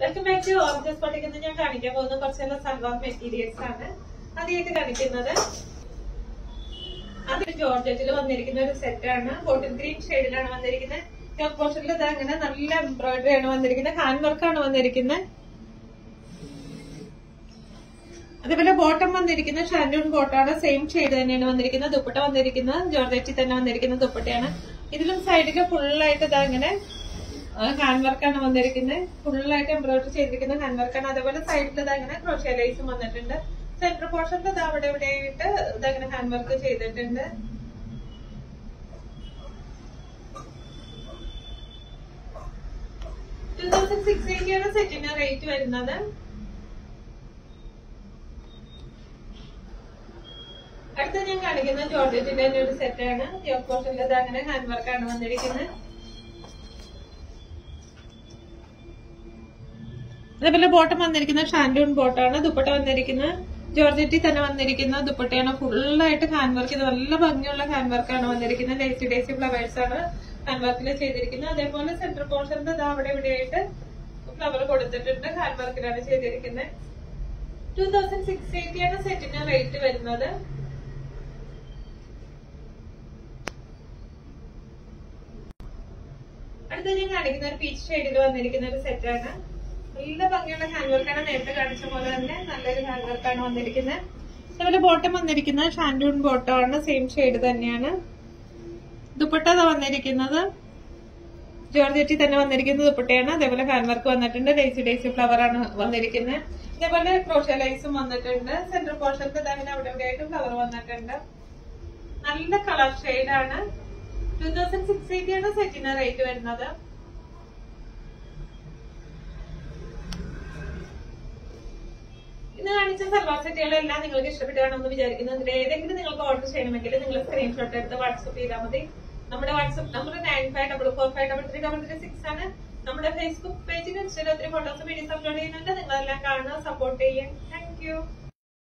welcome back to ഓർജസ് പഠിക്കുന്നത് ഞാൻ കാണിക്കാൻ പോകുന്ന കുറച്ചെല്ലാം സൽവാർ മെറ്റീരിയൽസ് ആണ് ആദ്യമായിട്ട് കാണിക്കുന്നത് അത് ജോർജറ്റിൽ വന്നിരിക്കുന്ന ഒരു സെറ്റ് ആണ് ബോട്ടിൽ ഗ്രീൻ ഷെയ്ഡിലാണ് വന്നിരിക്കുന്നത് ടോപ്പ് പോർഷനിൽ ഇത് അങ്ങനെ നല്ല എംബ്രോയിഡറി ആണ് വന്നിരിക്കുന്നത് ഹാൻഡ് വർക്കാണ് വന്നിരിക്കുന്നത് അതേപോലെ ബോട്ടം വന്നിരിക്കുന്ന ഷാൻഡൂൺ ബോട്ടാണ് സെയിം ഷെയ്ഡ് തന്നെയാണ് വന്നിരിക്കുന്നത് ദുപ്പട്ട വന്നിരിക്കുന്നത് ജോർജറ്റി തന്നെ വന്നിരിക്കുന്ന ദുപ്പട്ടയാണ് ഇതിലും സൈഡില് ഫുള്ളായിട്ട് ഇതാ ഇങ്ങനെ ഹാൻഡ് വർക്കാണ് വന്നിരിക്കുന്നത് ഫുള്ളായിട്ട് എംബ്രോയിഡറി ചെയ്തിരിക്കുന്ന ഹാൻഡ് വർക്കാണ് അതേപോലെ സൈഡിൽ ഇതാ ഇങ്ങനെ ക്രോഷ്യ ലൈസും വന്നിട്ടുണ്ട് സെന്റർ പോർഷനിൽ ഇതാ അവിടെ ഇവിടെ ആയിട്ട് ഇതങ്ങനെ ഹാൻഡ് വർക്ക് ചെയ്തിട്ടുണ്ട് ടു തൗസൻഡ് സിക്സ് എയ്റ്റിയാണ് സെറ്റിന്റെ റേറ്റ് വരുന്നത് അടുത്ത ഞാൻ കാണിക്കുന്നത് ജോർജറ്റിന്റെ തന്നെ ഒരു സെറ്റ് ആണ് യോക്ക് പോർഷനിൽ ഇത് അങ്ങനെ ഹാൻഡ് വർക്കാണ് വന്നിരിക്കുന്നത് അതേപോലെ ബോട്ടം വന്നിരിക്കുന്ന ഷാൻഡൂൺ ബോട്ടാണ് ദുപ്പട്ട വന്നിരിക്കുന്നത് ജോർജറ്റി തന്നെ വന്നിരിക്കുന്ന ദുപ്പട്ടയാണ് ഫുള്ളായിട്ട് ഹാൻഡ് വർക്ക് ഇത് നല്ല ഭംഗിയുള്ള ഹാൻഡ് വർക്കാണ് വന്നിരിക്കുന്നത് ഡേസി ഡേസി ഫ്ലവേഴ്സ് ആണ് ഹാൻഡ് വർക്കിൽ ചെയ്തിരിക്കുന്നത് അതേപോലെ സെന്റർ പോർഷനിൽ ഇത് അവിടെ ഇവിടെയായിട്ട് ഫ്ലവർ കൊടുത്തിട്ടുണ്ട് ഹാൻഡ് വർക്കിലാണ് ചെയ്തിരിക്കുന്നത് ടൂ തൗസൻഡ് സിക്സ് എയ്റ്റി ആണ് സെറ്റിന് റേറ്റ് വരുന്നത് അടുത്ത ഞാൻ കാണിക്കുന്ന ഒരു പീച്ച് ഷെയ്ഡിൽ വന്നിരിക്കുന്ന ഒരു സെറ്റ് ആണ് നല്ല ഭംഗിയുള്ള ഹാൻഡ് വർക്കാണ് നേരത്തെ കാണിച്ച പോലെ തന്നെ നല്ലൊരു ഹാൻഡ് വർക്കാണ് വന്നിരിക്കുന്നത് അതുപോലെ ബോട്ടം വന്നിരിക്കുന്നത് ഷാൻഡൂൺ ബോട്ടം ആണ് സെയിം ഷെയ്ഡ് തന്നെയാണ് ദുപ്പട്ട വന്നിരിക്കുന്നത് ജോർജറ്റി തന്നെ വന്നിരിക്കുന്ന ദുപ്പട്ടയാണ് അതേപോലെ ഹാൻഡ് വർക്ക് വന്നിട്ടുണ്ട് ഡേസി ഡേസി ഫ്ലവർ ആണ് വന്നിരിക്കുന്നത് അതേപോലെ ക്രോഷ്യ ലൈസും വന്നിട്ടുണ്ട് സെന്റർ പോർഷനിൽ അങ്ങനെ അവിടെ ഇവിടെ ആയിട്ട് ഫ്ലവർ വന്നിട്ടുണ്ട് നല്ല കളർ ഷെയ്ഡാണ് ടൂ തൗസൻഡ് സിക്സ് എയ്റ്റി ആണ് സെറ്റിന് റേറ്റ് വരുന്നത് ഇന്ന് കാണിച്ച സൽവാർ സെറ്റുകളെല്ലാം നിങ്ങൾക്ക് ഇഷ്ടപ്പെട്ടാണെന്ന് വിചാരിക്കുന്നു അതിൽ ഏതെങ്കിലും നിങ്ങൾക്ക് ഓർഡർ ചെയ്യണമെങ്കിൽ നിങ്ങൾ സ്ക്രീൻഷോട്ട് എടുത്ത് വാട്സപ്പ് ചെയ്താൽ മതി നമ്മുടെ WhatsApp number nine five double four five double three double three six ആണ് നമ്മുടെ ഫേസ്ബുക്ക് പേജിൽ ഇൻസ്റ്റയിൽ ഒത്തിരി ഫോട്ടോസ് വീഡിയോസ് അപ്ലോഡ് ചെയ്യുന്നുണ്ട് നിങ്ങളെല്ലാം കാണുക സപ്പോർട്ട് ചെയ്യാൻ താങ്ക് യു